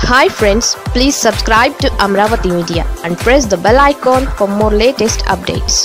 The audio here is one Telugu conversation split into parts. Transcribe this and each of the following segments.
hi friends please subscribe to Amaravati media and press the bell icon for more latest updates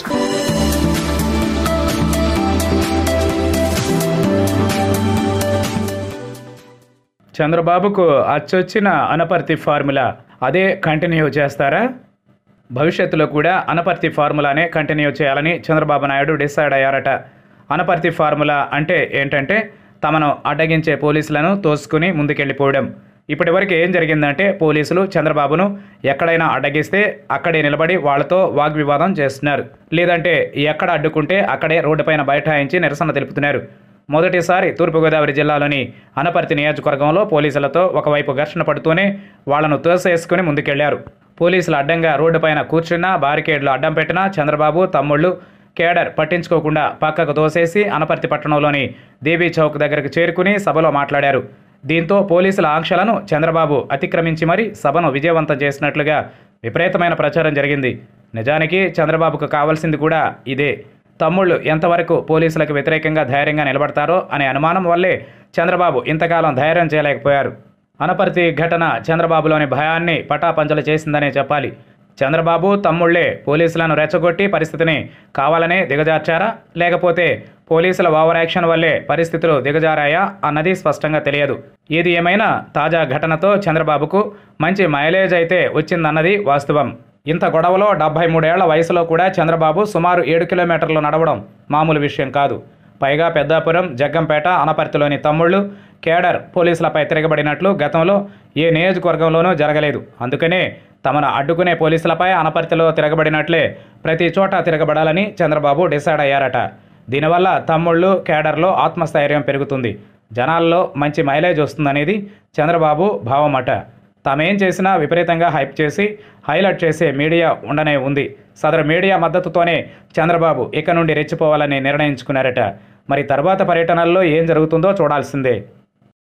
చంద్రబాబుకు అచ్చొచ్చిన అనపర్తి ఫార్ములా అదే కంటిన్యూ చేస్తారా భవిష్యత్తులో కూడా అనపర్తి ఫార్ములానే కంటిన్యూ చేయాలని చంద్రబాబు నాయుడు డిసైడ్ అయ్యారట అనపర్తి ఫార్ములా అంటే ఏంటంటే తమను అడ్డగించే పోలీసులను తోసుకుని ముందుకెళ్ళిపోవడం ఇప్పటివరకు ఏం జరిగిందంటే పోలీసులు చంద్రబాబును ఎక్కడైనా అడ్డగిస్తే అక్కడే నిలబడి వాళ్ళతో వాగ్వివాదం చేస్తున్నారు లేదంటే ఎక్కడ అడ్డుకుంటే అక్కడే రోడ్డుపైన బైఠాయించి నిరసన తెలుపుతున్నారు మొదటిసారి తూర్పుగోదావరి జిల్లాలోని అనపర్తి నియోజకవర్గంలో పోలీసులతో ఒకవైపు ఘర్షణ పడుతూనే వాళ్లను తోసేసుకుని ముందుకెళ్లారు పోలీసులు అడ్డంగా రోడ్డుపైన కూర్చున్నా బారికేడ్లు అడ్డం పెట్టినా చంద్రబాబు తమ్ముళ్ళు కేడర్ పట్టించుకోకుండా పక్కకు తోసేసి అనపర్తి పట్టణంలోని దేవీ చౌక్ దగ్గరకు చేరుకుని సభలో మాట్లాడారు దీంతో పోలీసుల ఆంక్షలను చంద్రబాబు అతిక్రమించి మరీ సభను విజయవంతం చేసినట్లుగా విపరీతమైన ప్రచారం జరిగింది నిజానికి చంద్రబాబుకు కావాల్సింది కూడా ఇదే తమ్ముళ్ళు ఎంతవరకు పోలీసులకు వ్యతిరేకంగా ధైర్యంగా నిలబడతారో అనే అనుమానం వల్లే చంద్రబాబు ఇంతకాలం ధైర్యం చేయలేకపోయారు అనపర్తి ఘటన చంద్రబాబులోని భయాన్ని పటాపంచలు చేసిందనే చెప్పాలి చంద్రబాబు తమ్ముళ్లే పోలీసులను రెచ్చగొట్టి పరిస్థితిని కావాలనే దిగజార్చారా లేకపోతే పోలీసుల ఓవర్ యాక్షన్ వల్లే పరిస్థితులు దిగజారాయా అన్నది స్పష్టంగా తెలియదు ఏది ఏమైనా తాజా ఘటనతో చంద్రబాబుకు మంచి మైలేజ్ అయితే వచ్చిందన్నది వాస్తవం ఇంత గొడవలో డెబ్బై మూడేళ్ల వయసులో కూడా చంద్రబాబు సుమారు ఏడు కిలోమీటర్లు నడవడం మామూలు విషయం కాదు పైగా పెద్దాపురం జగ్గంపేట అనపర్తిలోని తమ్ముళ్ళు కేడర్ పోలీసులపై తిరగబడినట్లు గతంలో ఏ నియోజకవర్గంలోనూ జరగలేదు అందుకనే తమను అడ్డుకునే పోలీసులపై అనపర్తిలో తిరగబడినట్లే ప్రతి చోట తిరగబడాలని చంద్రబాబు డిసైడ్ అయ్యారట దీనివల్ల తమ్ముళ్ళు కేడర్లో ఆత్మస్థైర్యం పెరుగుతుంది జనాల్లో మంచి మైలేజ్ వస్తుందనేది చంద్రబాబు భావమట తామేం చేసినా విపరీతంగా హైప్ చేసి హైలైట్ చేసే మీడియా ఉండనే ఉంది సదరు మీడియా మద్దతుతోనే చంద్రబాబు ఇక నుండి రెచ్చిపోవాలని నిర్ణయించుకున్నారట మరి తర్వాత పర్యటనల్లో ఏం జరుగుతుందో చూడాల్సిందే